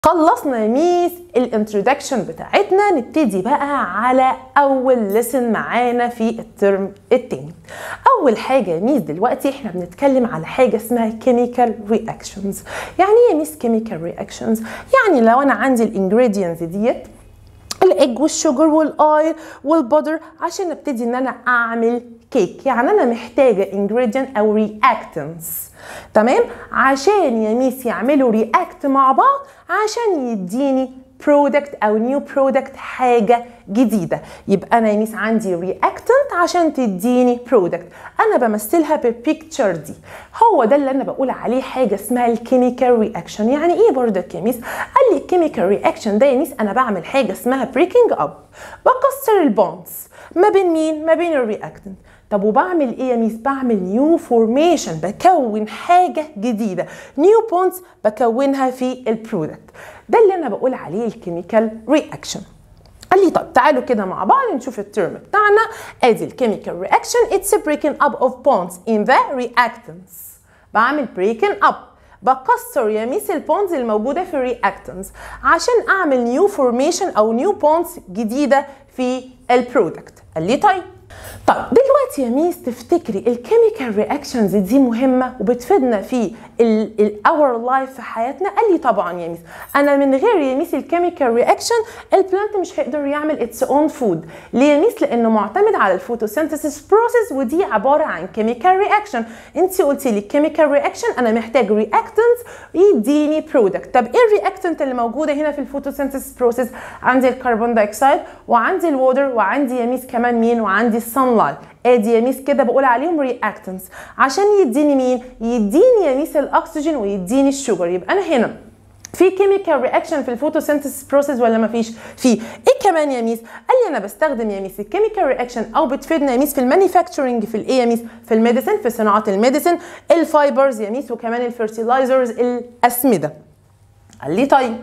خلصنا يا ميس الانترودكشن بتاعتنا نبتدي بقى على اول لسن معانا في الترم التاني اول حاجه يا ميس دلوقتي احنا بنتكلم على حاجه اسمها كيميكال رياكشنز يعني ايه يا ميس كيميكال رياكشنز يعني لو انا عندي الانجريدينتس ديت الايج والشوجر والاويل والبودر عشان ابتدي ان انا اعمل كيك يعني انا محتاجه ingredient او reactants تمام عشان يا ميس يعملوا رياكت مع بعض عشان يديني برودكت او نيو برودكت حاجه جديده يبقى انا يا ميس عندي رياكتنت عشان تديني برودكت انا بمثلها بالبيكتشر دي هو ده اللي انا بقول عليه حاجه اسمها الكيميكال رياكشن يعني ايه برضك يا ميس قال لي الكيميكال رياكشن ده يا ميس انا بعمل حاجه اسمها بريكنج اب بكسر البونز ما بين مين ما بين الرياكتنت طب وبعمل ايه يا ميس بعمل نيو فورميشن بكون حاجه جديده نيو بونز بكونها في البرودكت ده اللي انا بقول عليه الكيميكال رياكشن قال لي طب تعالوا كده مع بعض نشوف الترم بتاعنا ادي الكيميكال رياكشن اتس breaking up of bonds in the reactants بعمل breaking up بكسر يا ميس البونز الموجودة في الرياكتنز عشان أعمل نيو فورميشن أو نيو بونز جديدة في البرودكت قال لي طيب طب دلوقتي يا ميس تفتكري الكيميكال رياكشنز دي مهمه وبتفيدنا في الاور لايف في حياتنا قال لي طبعا يا ميس انا من غير يا ميس الكيميكال رياكشن البلانت مش هيقدر يعمل اتس اون فود ليه يا ميس لانه معتمد على الفوتوسينثيسيس بروسيس ودي عباره عن كيميكال رياكشن انت قلتي لي كيميكال رياكشن انا محتاج رياكتنت يديني برودكت طب ايه الرياكتنت اللي موجوده هنا في الفوتوسينثيسيس بروسيس عندي الكربون دايوكسيد وعندي الووتر وعندي يا ميس كمان مين وعندي الصن لايت ادي يا ميس كده بقول عليهم رياكتنتس عشان يديني مين يديني يا ميس الاكسجين ويديني الشوجر يبقى انا هنا في كيميكال رياكشن في الفوتوسينثيسيس بروسيس ولا ما فيش في ايه كمان يا ميس قال لي انا بستخدم يا ميس الكيميكال رياكشن او بتفيدنا يا ميس في المانيفاكتشرنج في الايه يا ميس في الميديسن في صناعه الميديسن الفايبرز يا ميس وكمان الفيرتيلايزرز الاسمده قال لي طيب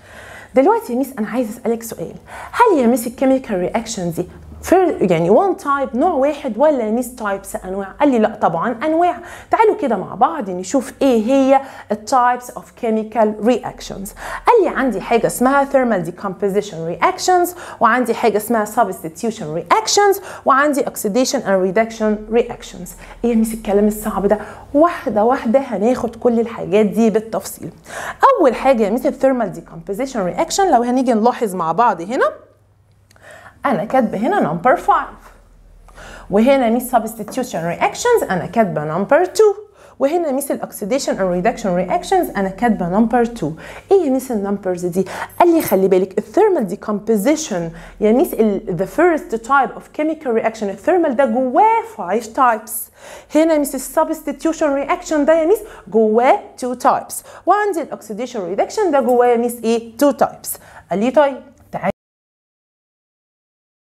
دلوقتي يا ميس انا عايز اسالك سؤال هل يا ميس الكيميكال رياكشن دي يعني وان تايب نوع واحد ولا ميس تايبس انواع قال لي لا طبعا انواع تعالوا كده مع بعض نشوف ايه هي التايبس اوف كيميكال رياكشنز قال لي عندي حاجه اسمها thermal decomposition reactions وعندي حاجه اسمها substitution reactions وعندي oxidation and reduction reactions ايه يا ميس الكلام الصعب ده واحده واحده هناخد كل الحاجات دي بالتفصيل اول حاجه يا ميس الثيرمال decomposition reaction لو هنيجي نلاحظ مع بعض هنا انا كاتبه هنا نمبر 5 وهنا ميس substitution reactions انا كاتبه نمبر 2 وهنا ميس الاكسيديشن اند ريدكشن رياكشنز انا كاتبه نمبر 2 ايه يا ميس النمبرز دي قال لي خلي بالك الثيرمال ديكومبوزيشن يا ميس ذا فيرست تايب اوف كيميكال رياكشن الثيرمال ده جواه 5 تايبس هنا ميس السبستيتيوشن رياكشن ده يا ميس جواه 2 تايبس وعندي الاكسيديشن ريدكشن ده جواه يا ميس ايه 2 تايبس قال لي طيب